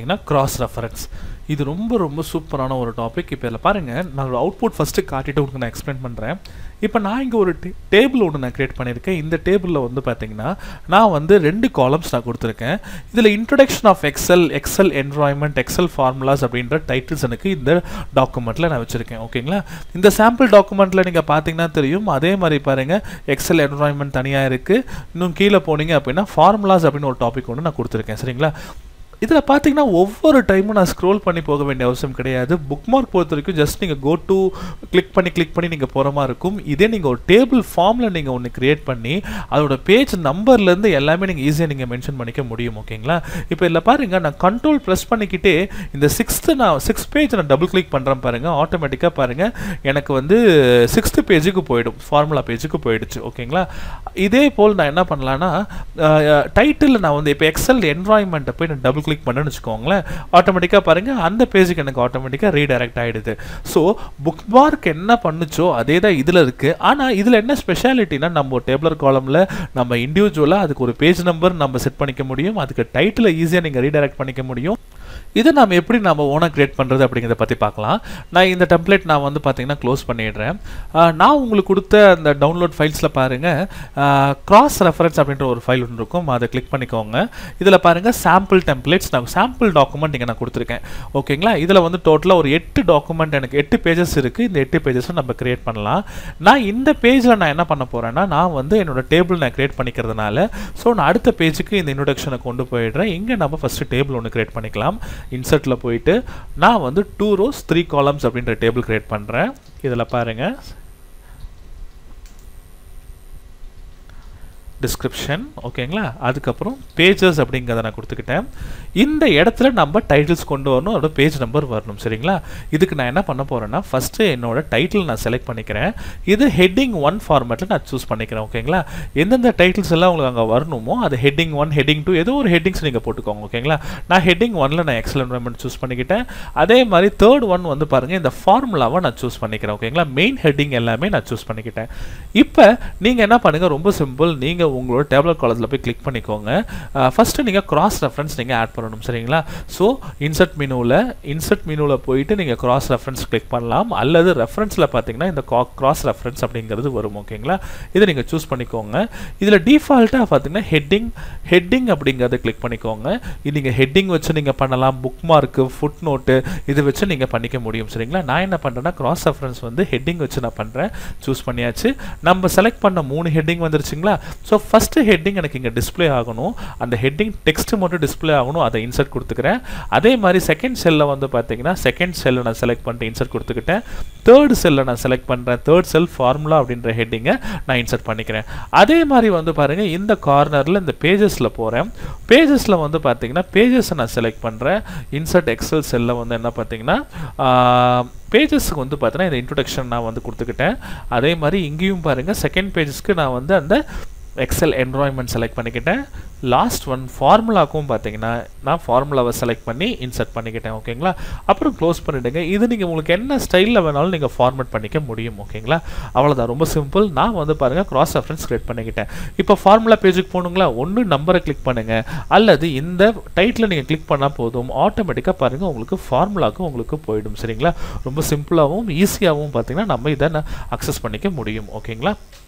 பார்த்தீங்கன்னா cross reference இது ரொம்ப ரொம்ப சூப்பரான ஒரு டாபிக் இப்போ இதில் பாருங்கள் நான் ஒரு அவுட்புட் ஃபஸ்ட்டு காட்டிட்டு உங்களுக்கு நான் எக்ஸ்பிளைன் பண்ணுறேன் இப்போ நான் இங்கே ஒரு டேபிள் ஒன்று நான் க்ரியேட் பண்ணியிருக்கேன் இந்த டேபிளில் வந்து பார்த்தீங்கன்னா நான் வந்து ரெண்டு காலம்ஸ் நான் கொடுத்துருக்கேன் இதில் introduction of Excel Excel environment Excel formulas அப்படின்ற டைட்டில்ஸ் எனக்கு இந்த டாக்குமெண்ட்டில் நான் வச்சுருக்கேன் ஓகேங்களா இந்த சாம்பிள் டாக்குமெண்ட்டில் நீங்கள் பார்த்தீங்கன்னா தெரியும் அதே மாதிரி பாருங்கள் எக்ஸல் என்வாயன்மெண்ட் தனியாக இருக்குது இன்னும் கீழே போனீங்க அப்படின்னா ஃபார்முலாஸ் அப்படின்னு ஒரு டாபிக் ஒன்று நான் கொடுத்துருக்கேன் சரிங்களா இதில் பார்த்தீங்கன்னா ஒவ்வொரு டைமும் நான் ஸ்க்ரோல் பண்ணி போக வேண்டிய அவசியம் கிடையாது புக் மார்க் பொறுத்த வரைக்கும் ஜஸ்ட் நீங்கள் கோ டு கிளிக் பண்ணி கிளிக் பண்ணி நீங்கள் போகிற மாதிரி இருக்கும் இதே நீங்கள் ஒரு டேபிள் ஃபார்மில் நீங்கள் ஒன்று க்ரியேட் பண்ணி அதோட பேஜ் நம்பர்லேருந்து எல்லாமே நீங்கள் ஈஸியாக நீங்கள் மென்ஷன் பண்ணிக்க முடியும் ஓகேங்களா இப்போ இதில் பாருங்கள் நான் கண்ட்ரோல் ப்ரெஸ் பண்ணிக்கிட்டே இந்த சிக்ஸ்த்து நான் சிக்ஸ் பேஜ் நான் டபுள் கிளிக் பண்ணுறேன் பாருங்கள் ஆட்டோமேட்டிக்காக பாருங்கள் எனக்கு வந்து சிக்ஸ்த்து பேஜுக்கு போயிடும் ஃபார்முலா பேஜுக்கு போயிடுச்சு ஓகேங்களா இதே போல் நான் என்ன பண்ணலான்னா டைட்டில் நான் வந்து இப்போ எக்ஸல் என்வாயன்மெண்ட்டை போய் நான் டபுள் கிளிக் பண்ணேன்னு வச்சுக்கோங்களேன் ஆட்டோமேட்டிக்காக பாருங்கள் அந்த பேஜுக்கு எனக்கு ஆட்டோமேட்டிக்காக ரீடைரக்ட் ஆகிடுது ஸோ புக் மார்க் என்ன பண்ணுச்சோ அதே தான் இதில் இருக்குது ஆனால் இதில் என்ன ஸ்பெஷாலிட்டினா நம்ம டேபிளர் காலமில் நம்ம இண்டிவிஜுவலாக அதுக்கு ஒரு பேஜ் நம்பர் நம்ம செட் பண்ணிக்க முடியும் அதுக்கு டைட்டிலை ஈஸியாக நீங்கள் ரீடைரக்ட் பண்ணிக்க முடியும் இதை நம்ம எப்படி நம்ம ஓனாக கிரியேட் பண்ணுறது அப்படிங்கிறத பற்றி பார்க்கலாம் நான் இந்த டெம்ப்ளேட் நான் வந்து பார்த்தீங்கன்னா க்ளோஸ் பண்ணிடுறேன் நான் உங்களுக்கு கொடுத்த அந்த டவுன்லோட் ஃபைல்ஸில் பாருங்கள் கிராஸ் ரெஃபரன்ஸ் அப்படின்ற ஒரு ஃபைல் ஒன்று இருக்கும் அதை கிளிக் பண்ணிக்கோங்க இதில் பாருங்கள் சாம்பிள் டெம்ப்ளேட்ஸ் நான் சாம்பிள் டாக்குமெண்ட் இங்கே நான் கொடுத்துருக்கேன் ஓகேங்களா இதில் வந்து டோட்டலாக ஒரு எட்டு டாக்குமெண்ட் எனக்கு எட்டு பேஜஸ் இருக்குது இந்த எட்டு பேஜஸும் நம்ம கிரியேட் பண்ணலாம் நான் இந்த பேஜில் நான் என்ன பண்ண போகிறேன்னா நான் வந்து என்னோட டேபிள் நான் கிரியேட் பண்ணிக்கிறதுனால ஸோ நான் அடுத்த பேஜுக்கு இந்த இன்ட்ரொடக்ஷனை கொண்டு போயிடுறேன் இங்கே நம்ம ஃபஸ்ட்டு டேபிள் ஒன்று கிரியேட் பண்ணிக்கலாம் இன்சர்ட்டில் போயிட்டு நான் வந்து டூ ரோஸ் த்ரீ காலம்ஸ் அப்படின்ற டேபிள் கிரியேட் பண்ணுறேன் இதில் பாருங்கள் டிஸ்கிரிப்ஷன் ஓகேங்களா அதுக்கப்புறம் பேஜஸ் அப்படிங்கிறத நான் கொடுத்துக்கிட்டேன் இந்த இடத்துல நம்ம டைட்டில்ஸ் கொண்டு வரணும் அதோட பேஜ் நம்பர் வரணும் சரிங்களா இதுக்கு நான் என்ன பண்ண போகிறேன்னா ஃபஸ்ட்டு என்னோட டைட்டில் நான் செலக்ட் பண்ணிக்கிறேன் இது ஹெட்டிங் ஒன் ஃபார்மேட்டில் நான் சூஸ் பண்ணிக்கிறேன் ஓகேங்களா எந்தெந்த டைட்டில்ஸ் எல்லாம் உங்களுக்கு அங்கே வரணுமோ அது ஹெட்டிங் ஒன் ஹெட்டிங் டூ ஏதோ ஒரு ஹெட்டிங்ஸ் நீங்கள் போட்டுக்கோங்க ஓகேங்களா நான் ஹெட்டிங் ஒனில் நான் எக்ஸல் என்வரன்மெண்ட் சூஸ் பண்ணிக்கிட்டேன் அதே மாதிரி தேர்ட் ஒன் வந்து பாருங்கள் இந்த ஃபார்முலாவை நான் சூஸ் பண்ணிக்கிறேன் ஓகேங்களா மெயின் ஹெட்டிங் எல்லாமே நான் சூஸ் பண்ணிக்கிட்டேன் இப்போ நீங்கள் என்ன பண்ணுங்கள் ரொம்ப சிம்பிள் நீங்கள் உங்களோட டேப்லெட் காலேஜில் போய் கிளிக் பண்ணிக்கோங்க ஃபஸ்ட்டு நீங்கள் கிராஸ் ரெஃபரன்ஸ் நீங்கள் ஆட் பண்ணணும் சரிங்களா ஸோ இன்சர்ட் மெனுவில் இன்சர்ட் மெனுவில் போயிட்டு நீங்கள் கிராஸ் ரெஃபரன்ஸ் கிளிக் பண்ணலாம் அல்லது ரெஃபரன்ஸில் பார்த்தீங்கன்னா இந்த கிராஸ் ரெஃபரன்ஸ் அப்படிங்கிறது வரும் ஓகேங்களா இதை நீங்கள் சூஸ் பண்ணிக்கோங்க இதில் டிஃபால்ட்டாக பார்த்தீங்கன்னா ஹெட்டிங் ஹெட்டிங் அப்படிங்கிறத கிளிக் பண்ணிக்கோங்க இது நீங்கள் ஹெட்டிங் வச்சு நீங்கள் பண்ணலாம் புக் மார்க்கு ஃபுட் நோட்டு இது வச்சு நீங்கள் பண்ணிக்க முடியும் சரிங்களா நான் என்ன பண்ணுறேன்னா கிராஸ் ரெஃபரன்ஸ் வந்து ஹெட்டிங் வச்சு நான் பண்ணுறேன் சூஸ் பண்ணியாச்சு நம்ம செலக்ட் பண்ண மூணு ஹெட்டிங் வந்துருச்சுங்களா ஸோ ஃபஸ்ட்டு ஹெட்டிங் எனக்கு இங்கே டிஸ்பிளே ஆகணும் அந்த ஹெட்டிங் டெக்ஸ்ட் மட்டும் டிஸ்பிளே ஆகணும் அதை இன்சர்ட் கொடுத்துக்கிறேன் அதே மாதிரி செகண்ட் செல்லில் வந்து பார்த்தீங்கன்னா செகண்ட் செல்லை நான் செலக்ட் பண்ணிட்டு இன்சர்ட் கொடுத்துக்கிட்டேன் தேர்ட் செல்லை நான் செலக்ட் பண்ணுறேன் தேர்ட் செல் ஃபார்முலா அப்படின்ற ஹெட்டிங்கை நான் இன்சர்ட் பண்ணிக்கிறேன் அதே மாதிரி வந்து பாருங்கள் இந்த கார்னரில் இந்த பேஜஸில் போகிறேன் பேஜஸில் வந்து பார்த்தீங்கன்னா பேஜஸை நான் செலக்ட் பண்ணுறேன் இன்சர்ட் எக்ஸல் செல்லில் வந்து என்ன பார்த்தீங்கன்னா பேஜஸ்க்கு வந்து பார்த்தீங்கன்னா இந்த இன்ட்ரொடக்ஷன் நான் வந்து கொடுத்துக்கிட்டேன் அதே மாதிரி இங்கேயும் பாருங்கள் செகண்ட் பேஜஸ்க்கு நான் வந்து அந்த எக்ஸல் என்வாய்மெண்ட் செலக்ட் பண்ணிக்கிட்டேன் லாஸ்ட் ஒன் ஃபார்முலாக்கும் பார்த்தீங்கன்னா நான் ஃபார்முலாவை செலக்ட் பண்ணி இன்சர்ட் பண்ணிக்கிட்டேன் ஓகேங்களா அப்புறம் க்ளோஸ் பண்ணிவிடுங்க இது நீங்கள் உங்களுக்கு என்ன ஸ்டைலில் வேணாலும் நீங்கள் ஃபார்மேட் பண்ணிக்க முடியும் ஓகேங்களா அவ்வளோதான் ரொம்ப சிம்பிள் நான் வந்து பாருங்கள் கிராஸ் ரெஃபரன்ஸ் கிரியேட் பண்ணிக்கிட்டேன் இப்போ ஃபார்முலா பேஜுக்கு போகணுங்களா ஒன்று நம்பரை கிளிக் பண்ணுங்கள் அல்லது இந்த டைட்டில் நீங்கள் கிளிக் பண்ணால் போதும் ஆட்டோமேட்டிக்காக பாருங்கள் உங்களுக்கு ஃபார்முலாவுக்கு உங்களுக்கு போயிடும் சரிங்களா ரொம்ப சிம்பிளாகவும் ஈஸியாகவும் பார்த்தீங்கன்னா நம்ம இதை அக்சஸ் பண்ணிக்க முடியும் ஓகேங்களா